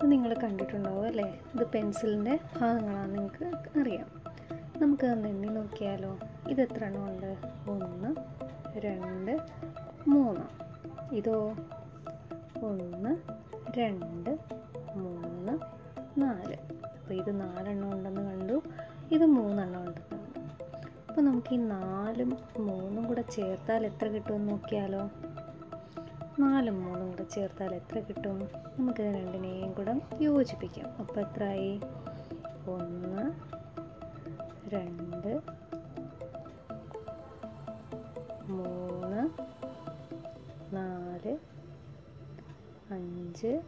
ഇത് നിങ്ങൾ കണ്ടിട്ടുണ്ടാവും അല്ലേ ഇത് പെൻസിലിൻ്റെ ഭാഗങ്ങളാണ് നിങ്ങൾക്ക് അറിയാം നമുക്ക് ഒന്ന് എണ്ണി നോക്കിയാലോ ഇത് എത്ര എണ്ണം ഉണ്ട് ഒന്ന് രണ്ട് മൂന്ന് ഇതോ ഒന്ന് രണ്ട് മൂന്ന് നാല് അപ്പോൾ ഇത് നാലെണ്ണം ഉണ്ടെന്ന് കണ്ടു ഇത് മൂന്നെണ്ണം ഉണ്ടെന്ന് കണ്ടു അപ്പോൾ നമുക്ക് ഈ നാലും മൂന്നും കൂടെ ചേർത്താൽ എത്ര കിട്ടുമെന്ന് നോക്കിയാലോ നാലും മൂന്നും കൂടെ ചേർത്താൽ എത്ര കിട്ടും നമുക്ക് ഇത് രണ്ടിനെയും കൂടെ യോജിപ്പിക്കാം അപ്പോൾ എത്രയായി ഒന്ന് രണ്ട് മൂന്ന് നാല് അഞ്ച്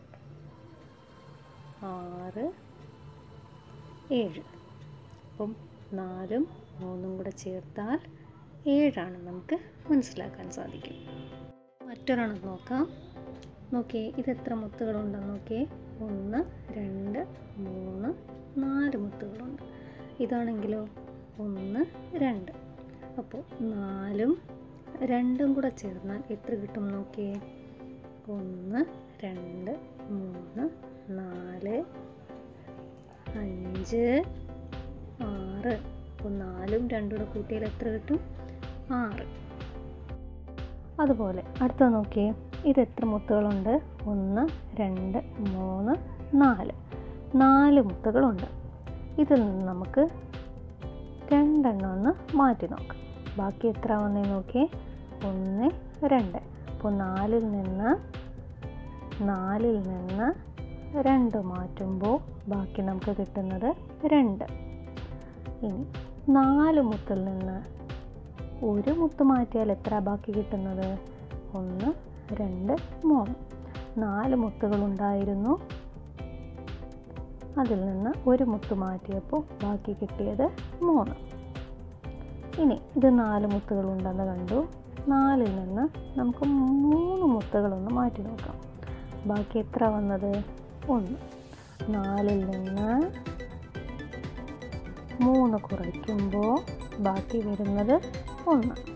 ആറ് ഏഴ് അപ്പം നാലും മൂന്നും കൂടെ ചേർത്താൽ ഏഴാണ് നമുക്ക് മനസ്സിലാക്കാൻ സാധിക്കും മറ്റൊരെണ്ണം നോക്കാം നോക്കിയേ ഇത് എത്ര മുത്തുകളുണ്ടെന്ന് നോക്കിയേ ഒന്ന് രണ്ട് മൂന്ന് നാല് മുത്തുകളുണ്ട് ഇതാണെങ്കിലോ ഒന്ന് രണ്ട് അപ്പോൾ നാലും രണ്ടും കൂടെ ചേർന്നാൽ എത്ര കിട്ടും നോക്കിയേ ഒന്ന് രണ്ട് മൂന്ന് നാല് അഞ്ച് ആറ് അപ്പോൾ നാലും രണ്ടും കൂടെ കൂട്ടിയാൽ എത്ര കിട്ടും ആറ് അതുപോലെ അടുത്ത നോക്കിയേ ഇത് എത്ര മുത്തുകളുണ്ട് ഒന്ന് രണ്ട് മൂന്ന് നാല് നാല് മുത്തുകളുണ്ട് ഇതിൽ നിന്ന് നമുക്ക് രണ്ടെണ്ണം ഒന്ന് മാറ്റി നോക്കാം ബാക്കി എത്ര വന്നേ നോക്കിയേ ഒന്ന് രണ്ട് അപ്പോൾ നാലിൽ നിന്ന് നാലിൽ നിന്ന് രണ്ട് മാറ്റുമ്പോൾ ബാക്കി നമുക്ക് കിട്ടുന്നത് രണ്ട് ഇനി നാല് മുത്തിൽ നിന്ന് ഒരു മുത്ത് മാറ്റിയാൽ എത്ര ബാക്കി കിട്ടുന്നത് ഒന്ന് രണ്ട് മൂന്ന് നാല് മുത്തുകളുണ്ടായിരുന്നു അതിൽ നിന്ന് ഒരു മുത്ത് മാറ്റിയപ്പോൾ ബാക്കി കിട്ടിയത് മൂന്ന് ഇനി ഇത് നാല് മുത്തുകളുണ്ടെന്ന് കണ്ടു നാലിൽ നിന്ന് നമുക്ക് മൂന്ന് മുത്തുകളൊന്ന് മാറ്റി നോക്കാം ബാക്കി എത്ര വന്നത് ഒന്ന് നാലിൽ നിന്ന് മൂന്ന് കുറയ്ക്കുമ്പോൾ ബാക്കി വരുന്നത് ഒന്ന്